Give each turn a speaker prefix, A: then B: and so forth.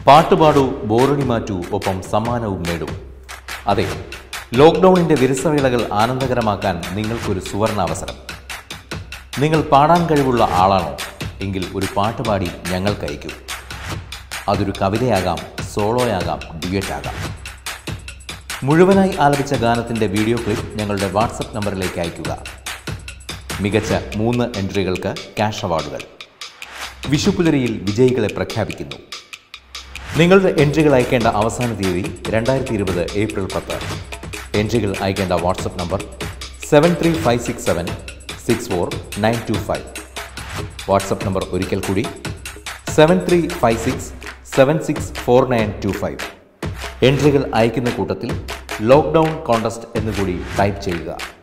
A: പാട്ടുപാടൂ ബോറടി മാറ്റൂ ഒപ്പം സമ്മാനവും നേടും അതെ ലോക്ക്ഡൗണിൻ്റെ വിരസവേളകൾ ആനന്ദകരമാക്കാൻ നിങ്ങൾക്കൊരു സുവർണാവസരം നിങ്ങൾ പാടാൻ കഴിവുള്ള ആളാണോ എങ്കിൽ ഒരു പാട്ട് പാടി ഞങ്ങൾക്ക് അയക്കൂ അതൊരു കവിതയാകാം സോളോയാകാം ഡ്യുവറ്റ് ആകാം മുഴുവനായി ആലപിച്ച ഗാനത്തിൻ്റെ വീഡിയോ ക്ലിപ്പ് ഞങ്ങളുടെ വാട്സപ്പ് നമ്പറിലേക്ക് അയയ്ക്കുക മികച്ച മൂന്ന് എൻട്രികൾക്ക് ക്യാഷ് അവാർഡുകൾ വിഷുപ്പുലരിയിൽ വിജയികളെ പ്രഖ്യാപിക്കുന്നു നിങ്ങളുടെ എൻട്രികൾ അയക്കേണ്ട അവസാന തീയതി രണ്ടായിരത്തി ഇരുപത് ഏപ്രിൽ പത്ത് എൻട്രികൾ അയക്കേണ്ട WhatsApp number seven three five six seven six four nine two five WhatsApp number ഒരിക്കൽ കൂടി seven three five six seven six four nine two five എൻട്രികൾ അയക്കുന്ന കൂട്ടത്തിൽ ലോക്ക്ഡൗൺ കോണ്ടസ്റ്റ് എന്നുകൂടി ടൈപ്പ് ചെയ്യുക